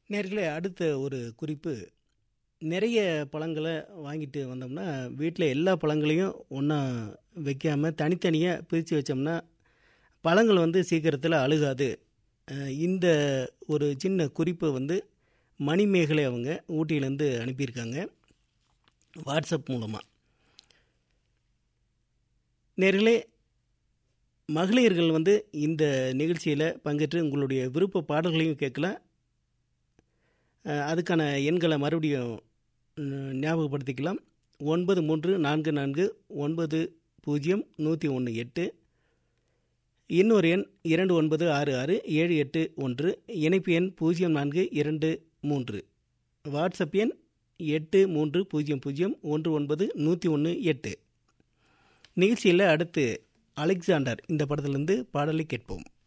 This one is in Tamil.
நேர்களே அடுத்த ஒரு குறிப்பு நிறைய பழங்களை வாங்கிட்டு வந்தோம்னா வீட்டில் எல்லா பழங்களையும் ஒன்றா வைக்காமல் தனித்தனியாக பிரித்து வச்சோம்னா பழங்கள் வந்து சீக்கிரத்தில் அழுகாது அஹ் இந்த ஒரு சின்ன குறிப்பை வந்து மணிமேகலை அவங்க ஊட்டியிலேருந்து அனுப்பியிருக்காங்க வாட்ஸ்அப் மூலமாக நேர்களே மகளிர்கள் வந்து இந்த நிகழ்ச்சியில் பங்கேற்று உங்களுடைய விருப்ப பாடல்களையும் கேட்கலாம் அஹ் அதுக்கான எண்களை மறுபடியும் ம், ஞாபகப்படுத்திக்கலாம் ஒன்பது மூன்று நான்கு நான்கு ஒன்பது பூஜ்ஜியம் நூற்றி ஒன்று எட்டு இன்னொரு எண் இரண்டு ஒன்பது ஆறு ஆறு ஏழு எட்டு ஒன்று இணைப்பு எண் பூஜ்ஜியம் நான்கு இரண்டு மூன்று வாட்ஸ்அப் எண் எட்டு மூன்று பூஜ்ஜியம் பூஜ்ஜியம் ஒன்று ஒன்பது நூற்றி ஒன்று எட்டு நிகழ்ச்சியில் அடுத்து அலெக்சாண்டர் இந்த படத்திலிருந்து பாடலை கேட்போம்